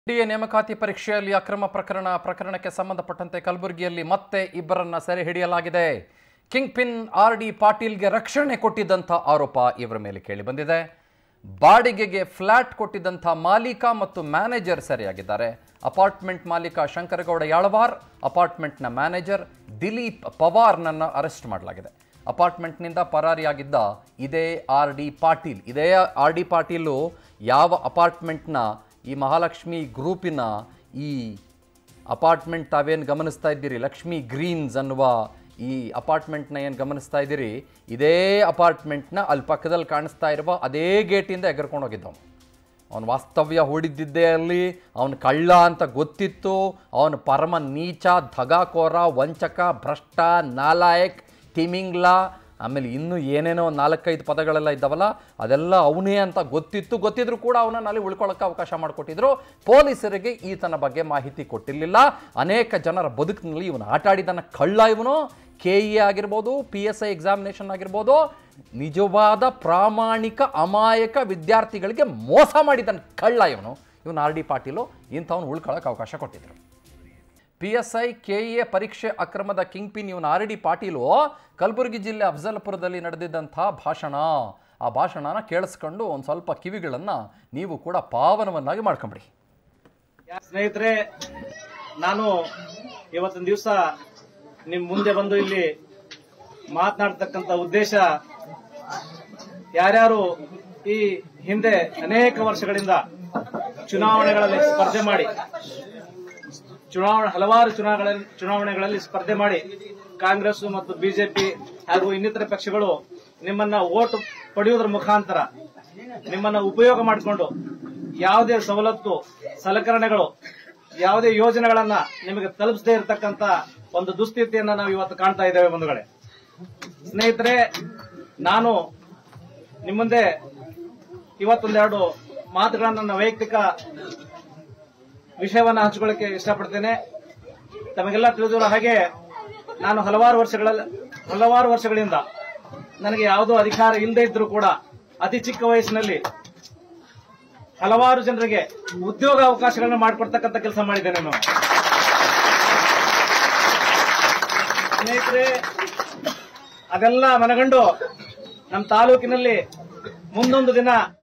DA ನೇಮಕಾತಿ ಪರೀಕ್ಷೆಯಲ್ಲಿ ಅಕ್ರಮ ಪ್ರಕರಣ ಪ್ರಕರಣಕ್ಕೆ ಸಂಬಂಧಪಟ್ಟಂತೆ ಕಲಬುರಗಿಯಲ್ಲಿ ಮತ್ತೆ ಇಬ್ಬರನ್ನ ಸೆರೆ ಹಿಡಿಯಲಾಗಿದೆ ಕಿಂಗ್ ಪಿನ್ ಆರ್ ಡಿ ಪಾಟೀಲ್ಗೆ ರಕ್ಷಣೆ ಕೊಟ್ಟಿದ್ದಂಥ ಆರೋಪ ಇವರ ಮೇಲೆ ಕೇಳಿಬಂದಿದೆ ಬಾಡಿಗೆಗೆ ಫ್ಲ್ಯಾಟ್ ಕೊಟ್ಟಿದ್ದಂಥ ಮಾಲೀಕ ಮತ್ತು ಮ್ಯಾನೇಜರ್ ಸೆರೆಯಾಗಿದ್ದಾರೆ ಅಪಾರ್ಟ್ಮೆಂಟ್ ಮಾಲೀಕ ಶಂಕರಗೌಡ ಯಾಳವಾರ್ ಅಪಾರ್ಟ್ಮೆಂಟ್ನ ಮ್ಯಾನೇಜರ್ ದಿಲೀಪ್ ಪವಾರ್ನನ್ನು ಅರೆಸ್ಟ್ ಮಾಡಲಾಗಿದೆ ಅಪಾರ್ಟ್ಮೆಂಟ್ನಿಂದ ಪರಾರಿಯಾಗಿದ್ದ ಇದೇ ಆರ್ ಡಿ ಪಾಟೀಲ್ ಇದೇ ಆರ್ ಡಿ ಪಾಟೀಲು ಯಾವ ಅಪಾರ್ಟ್ಮೆಂಟ್ನ ಈ ಮಹಾಲಕ್ಷ್ಮಿ ಗ್ರೂಪಿನ ಈ ಅಪಾರ್ಟ್ಮೆಂಟ್ ತಾವೇನು ಗಮನಿಸ್ತಾ ಇದ್ದೀರಿ ಲಕ್ಷ್ಮಿ ಗ್ರೀನ್ಸ್ ಅನ್ನುವ ಈ ಅಪಾರ್ಟ್ಮೆಂಟ್ನ ಏನು ಗಮನಿಸ್ತಾ ಇದ್ದೀರಿ ಇದೇ ಅಪಾರ್ಟ್ಮೆಂಟ್ನ ಅಲ್ಲಿ ಪಕ್ಕದಲ್ಲಿ ಕಾಣಿಸ್ತಾ ಇರುವ ಅದೇ ಗೇಟಿಂದ ಎಗರ್ಕೊಂಡು ಹೋಗಿದ್ದವನು ಅವನ ವಾಸ್ತವ್ಯ ಹೂಡಿದ್ದಿದ್ದೇ ಅಲ್ಲಿ ಅವನ ಕಳ್ಳ ಅಂತ ಗೊತ್ತಿತ್ತು ಅವನ ಪರಮ ನೀಚ ಧಗಾಕೋರ ವಂಚಕ ಭ್ರಷ್ಟ ನಾಲಾಯಕ್ ತಿಮಿಂಗ್ಲ ಆಮೇಲೆ ಇನ್ನೂ ಏನೇನೋ ನಾಲ್ಕೈದು ಪದಗಳೆಲ್ಲ ಇದ್ದಾವಲ್ಲ ಅದೆಲ್ಲ ಅವನೇ ಅಂತ ಗೊತ್ತಿತ್ತು ಗೊತ್ತಿದ್ರು ಕೂಡ ಅವನನ್ನು ಅಲ್ಲಿ ಉಳ್ಕೊಳ್ಳೋಕೆ ಅವಕಾಶ ಮಾಡಿಕೊಟ್ಟಿದ್ರು ಪೊಲೀಸರಿಗೆ ಈತನ ಬಗ್ಗೆ ಮಾಹಿತಿ ಕೊಟ್ಟಿರಲಿಲ್ಲ ಅನೇಕ ಜನರ ಬದುಕಿನಲ್ಲಿ ಇವನು ಆಟ ಆಡಿದನ ಕಳ್ಳ ಇವನು ಕೆ ಇ ಆಗಿರ್ಬೋದು ಪಿ ಎಸ್ ಐ ಎಕ್ಸಾಮಿನೇಷನ್ ಆಗಿರ್ಬೋದು ನಿಜವಾದ ಪ್ರಾಮಾಣಿಕ ಅಮಾಯಕ ವಿದ್ಯಾರ್ಥಿಗಳಿಗೆ ಮೋಸ ಮಾಡಿದನ ಕಳ್ಳ ಇವನು ಇವನು ಆರ್ ಡಿ ಪಾಟೀಲು ಇಂಥವನು ಉಳ್ಕೊಳ್ಳೋಕೆ ಅವಕಾಶ ಕೊಟ್ಟಿದ್ರು P S I K A ಪರೀಕ್ಷೆ ಅಕ್ರಮದ ಕಿಂಗ್ ಪಿನ್ ಇವನು ಆರ್ ಡಿ ಪಾಟೀಲು ಕಲಬುರಗಿ ಜಿಲ್ಲೆ ಅಫಜಲ್ಪುರದಲ್ಲಿ ನಡೆದಿದ್ದಂಥ ಭಾಷಣ ಆ ಭಾಷಣನ ಕೇಳಿಸ್ಕೊಂಡು ಒಂದು ಸ್ವಲ್ಪ ಕಿವಿಗಳನ್ನು ನೀವು ಕೂಡ ಪಾವನವನ್ನಾಗಿ ಮಾಡ್ಕೊಂಬಿಡಿ ಸ್ನೇಹಿತರೆ ನಾನು ಇವತ್ತಿನ ದಿವಸ ನಿಮ್ ಮುಂದೆ ಬಂದು ಇಲ್ಲಿ ಮಾತನಾಡ್ತಕ್ಕಂತ ಉದ್ದೇಶ ಯಾರ್ಯಾರು ಈ ಹಿಂದೆ ಅನೇಕ ವರ್ಷಗಳಿಂದ ಚುನಾವಣೆಗಳಲ್ಲಿ ಸ್ಪರ್ಧೆ ಮಾಡಿ ಚುನಾವಣೆ ಹಲವಾರು ಚುನಾವಣೆಗಳಲ್ಲಿ ಚುನಾವಣೆಗಳಲ್ಲಿ ಸ್ಪರ್ಧೆ ಮಾಡಿ ಕಾಂಗ್ರೆಸ್ ಮತ್ತು ಬಿಜೆಪಿ ಹಾಗೂ ಇನ್ನಿತರ ಪಕ್ಷಗಳು ನಿಮ್ಮನ್ನ ಓಟ್ ಪಡೆಯುವುದರ ಮುಖಾಂತರ ನಿಮ್ಮನ್ನ ಉಪಯೋಗ ಮಾಡಿಕೊಂಡು ಯಾವುದೇ ಸವಲತ್ತು ಸಲಕರಣೆಗಳು ಯಾವುದೇ ಯೋಜನೆಗಳನ್ನ ನಿಮಗೆ ತಲುಪಿಸದೇ ಇರತಕ್ಕಂತ ಒಂದು ದುಸ್ಥಿತಿಯನ್ನ ನಾವು ಇವತ್ತು ಕಾಣ್ತಾ ಇದ್ದೇವೆ ಬಂಧುಗಳೇ ಸ್ನೇಹಿತರೆ ನಾನು ನಿಮ್ಮ ಮುಂದೆ ಇವತ್ತೊಂದೆರಡು ಮಾತುಗಳನ್ನ ನನ್ನ ವೈಯಕ್ತಿಕ ವಿಷಯವನ್ನ ಹಂಚಿಕೊಳ್ಳಕ್ಕೆ ಇಷ್ಟಪಡ್ತೇನೆ ತಮಗೆಲ್ಲ ತಿಳಿದಿರೋ ಹಾಗೆ ನಾನು ಹಲವಾರು ವರ್ಷಗಳಲ್ಲಿ ಹಲವಾರು ವರ್ಷಗಳಿಂದ ನನಗೆ ಯಾವುದೋ ಅಧಿಕಾರ ಇಲ್ಲದೆ ಇದ್ರೂ ಕೂಡ ಅತಿ ಚಿಕ್ಕ ವಯಸ್ಸಿನಲ್ಲಿ ಹಲವಾರು ಜನರಿಗೆ ಉದ್ಯೋಗ ಅವಕಾಶಗಳನ್ನ ಮಾಡಿಕೊಡ್ತಕ್ಕಂಥ ಕೆಲಸ ಮಾಡಿದ್ದೇನೆ ನಾನು ಸ್ನೇಹಿತರೆ ಅದೆಲ್ಲ ಮನಗಂಡು ನಮ್ಮ ತಾಲೂಕಿನಲ್ಲಿ ಮುಂದೊಂದು ದಿನ